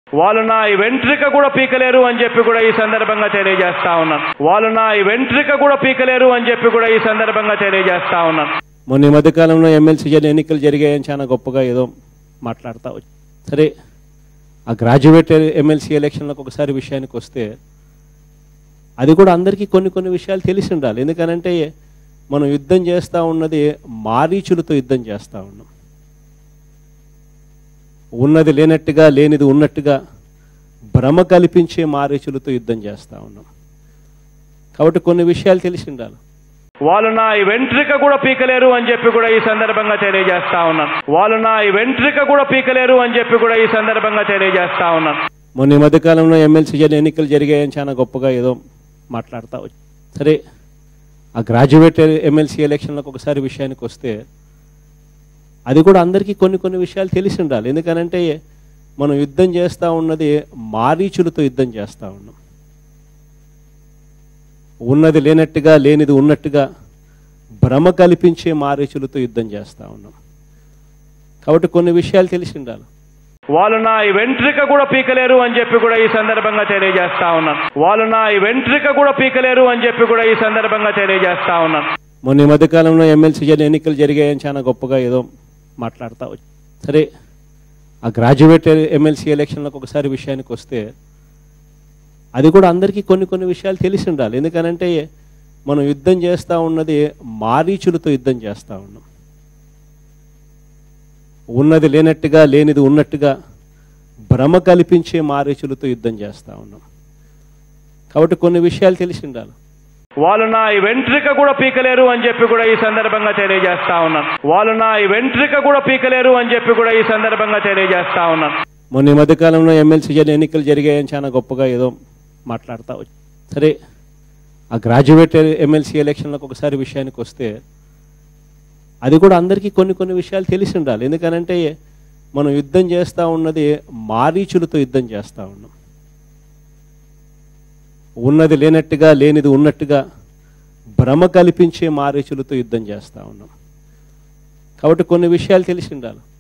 వాళ్ళు నా ఈ వెంట్రిక కూడా పీకలేరు అని చెప్పి కూడా ఈ సందర్భంగా తెలియజేస్తా ఉన్నాను వాళ్ళు నా ఈ వెంట్రిక కూడా పీకలేరు అని చెప్పి కూడా ఈ సందర్భంగా తెలియజేస్తా ఉన్నాను మొన్న ఈ మధ్యకాలంలో ఎమ్మెల్సీ ఎన్నికలు జరిగాయని చాలా గొప్పగా ఏదో మాట్లాడతా వచ్చి సరే ఆ గ్రాడ్యుయేట్ ఎమ్మెల్సీ ఎలక్షన్లకు ఒకసారి విషయానికి వస్తే అది కూడా అందరికీ కొన్ని కొన్ని విషయాలు తెలిసి ఉండాలి ఎందుకనంటే మనం యుద్ధం చేస్తూ ఉన్నది మారీచులతో యుద్ధం చేస్తూ ఉన్నాం ఉన్నది లేనట్టుగా లేనిది ఉన్నట్టుగా భ్రమ కల్పించే మారీచులతో యుద్ధం చేస్తూ ఉన్నాం కాబట్టి కొన్ని విషయాలు తెలిసి ఉండాలి వాళ్ళు నా ఈ వెంట్రిక కూడా పీకలేరు అని చెప్పి కూడా ఈ సందర్భంగా తెలియజేస్తా ఉన్నాను వాళ్ళు నా ఈ వెంట్రిక కూడా పీకలేరు అని చెప్పి కూడా ఈ సందర్భంగా తెలియజేస్తా ఉన్నాను మొన్న ఈ మధ్యకాలంలో ఎమ్మెల్సీ ఎన్నికలు జరిగాయని చాలా గొప్పగా ఏదో మాట్లాడతా వచ్చి సరే ఆ గ్రాడ్యుయేట్ ఎమ్మెల్సీ ఎలక్షన్లకు ఒకసారి విషయానికి వస్తే అది కూడా అందరికీ కొన్ని కొన్ని విషయాలు తెలిసి ఉండాలి ఎందుకనంటే మనం యుద్ధం చేస్తూ ఉన్నది మారీచులతో యుద్ధం చేస్తూ ఉన్నాం ఉన్నది లేనట్టుగా లేనిది ఉన్నట్టుగా భ్రమ కల్పించే మారీచులతో యుద్ధం చేస్తూ ఉన్నాం కాబట్టి కొన్ని విషయాలు తెలిసి ఉండాలి వాళ్ళు నా ఈ వెంట్రిక కూడా పీకలేరు అని చెప్పి కూడా ఈ సందర్భంగా తెలియజేస్తా ఉన్నాను వాళ్ళు నా ఈ వెంట్రిక కూడా పీకలేరు అని చెప్పి కూడా ఈ సందర్భంగా తెలియజేస్తా ఉన్నాను మొన్న ఈ మధ్యకాలంలో ఎమ్మెల్సీ ఎన్నికలు జరిగాయని చాలా గొప్పగా ఏదో మాట్లాడతా వచ్చి సరే ఆ గ్రాడ్యుయేట్ ఎమ్మెల్సీ ఎలక్షన్లకు ఒకసారి విషయానికి వస్తే అది కూడా అందరికీ కొన్ని కొన్ని విషయాలు తెలిసి ఉండాలి ఎందుకనంటే మనం యుద్ధం చేస్తూ ఉన్నది మారీచులతో యుద్ధం చేస్తూ ఉన్నాం ఉన్నది లేనట్టుగా లేనిది ఉన్నట్టుగా భ్రమ కల్పించే మారీచులతో యుద్ధం చేస్తూ ఉన్నాం కాబట్టి కొన్ని విషయాలు తెలిసి ఉండాలి వాళ్ళు నా ఈ వెంట్రిక కూడా పీకలేరు అని చెప్పి కూడా ఈ సందర్భంగా తెలియజేస్తా ఉన్నాను వాళ్ళు నా ఈ వెంట్రిక కూడా పీకలేరు అని చెప్పి కూడా ఈ సందర్భంగా తెలియజేస్తా ఉన్నాను మొన్న ఈ మధ్యకాలంలో ఎమ్మెల్సీ ఎన్నికలు జరిగాయని చాలా గొప్పగా ఏదో మాట్లాడతా వచ్చి సరే ఆ గ్రాడ్యుయేట్ ఎమ్మెల్సీ ఎలక్షన్లకు ఒకసారి విషయానికి వస్తే అది కూడా అందరికీ కొన్ని కొన్ని విషయాలు తెలిసి ఉండాలి ఎందుకనంటే మనం యుద్ధం చేస్తూ ఉన్నది మారీచులతో యుద్ధం చేస్తూ ఉన్నాం ఉన్నది లేనట్టుగా లేనిది ఉన్నట్టుగా భ్రమ కల్పించే మారీచులతో యుద్ధం చేస్తూ ఉన్నాం కాబట్టి కొన్ని విషయాలు తెలిసి ఉండాలి